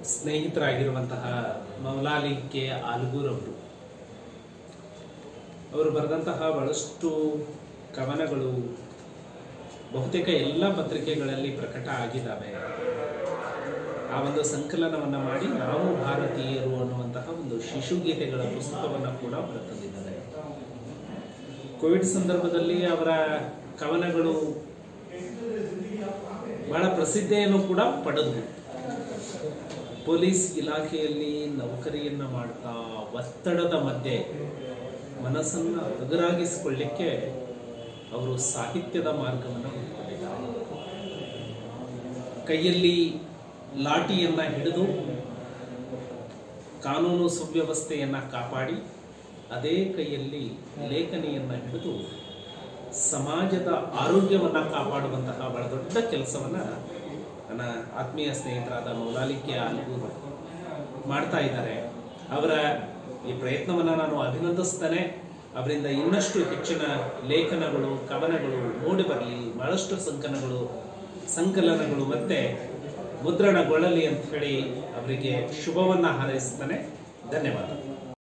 ಸ್ನೇಹಿತರಾಗಿರುವಂತಹ Maulali K Algur ಅವರು ಅವರು ಬರೆದಂತಹ ಬಹಳಷ್ಟು ಕವನಗಳು ಬಹುತೇಕ ಎಲ್ಲ ಪತ್ರಿಕೆಗಳಲ್ಲಿ ಪ್ರಕಟ ಆಗಿದ್ದಾವೆ ಆ ಒಂದು ಸಂಕಲನವನ್ನ ಮಾಡಿ ನಾವು ಭಾರತೀಯರು ಅನ್ನುವಂತಹ ಒಂದು ಶಿಶುಗೀತೆಗಳ ಪುಸ್ತಕವನ್ನ ಕೂಡ ಹೊರತಂದಿದ್ದಾರೆ ಕೋವಿಡ್ ಸಂದರ್ಭದಲ್ಲಿ ಅವರ ಕವನಗಳು ಬಹಳ ಪ್ರಸಿದ್ಧಿಯನ್ನು ಕೂಡ ಪಡೆದವು ಪೊಲೀಸ್ ಇಲಾಖೆಯಲ್ಲಿ ನೌಕರಿಯನ್ನ ಮಾಡ್ತಾ ಒತ್ತಡದ ಮಧ್ಯೆ ಮನಸ್ಸನ್ನ ಹಗುರಾಗಿಸಿಕೊಳ್ಳಿಕ್ಕೆ ಅವರು ಸಾಹಿತ್ಯದ ಮಾರ್ಗವನ್ನು ಹುಡುಕೊಂಡಿದ್ದಾರೆ ಕೈಯಲ್ಲಿ ಲಾಠಿಯನ್ನ ಹಿಡಿದು ಕಾನೂನು ಸುವ್ಯವಸ್ಥೆಯನ್ನ ಕಾಪಾಡಿ ಅದೇ ಕೈಯಲ್ಲಿ ಲೇಖನಿಯನ್ನ ಹಿಡಿದು ಸಮಾಜದ ಆರೋಗ್ಯವನ್ನ ಕಾಪಾಡುವಂತಹ ಬಹಳ ದೊಡ್ಡ ಕೆಲಸವನ್ನ ನನ್ನ ಆತ್ಮೀಯ ಸ್ನೇಹಿತರಾದ ಮೌಲಾಲಿಕೆ ಆಲ್ಗೂರು ಮಾಡ್ತಾ ಇದ್ದಾರೆ ಅವರ ಈ ಪ್ರಯತ್ನವನ್ನ ನಾನು ಅಭಿನಂದಿಸ್ತೇನೆ ಅವರಿಂದ ಇನ್ನಷ್ಟು ಹೆಚ್ಚಿನ ಲೇಖನಗಳು ಕವನಗಳು ಮೂಡಿ ಬರಲಿ ಬಹಳಷ್ಟು ಸಂಕಲನಗಳು ಸಂಕಲನಗಳು ಮತ್ತೆ ಮುದ್ರಣಗೊಳ್ಳಲಿ ಅಂತ ಹೇಳಿ ಅವರಿಗೆ ಶುಭವನ್ನ ಹಾರೈಸ್ತಾನೆ ಧನ್ಯವಾದ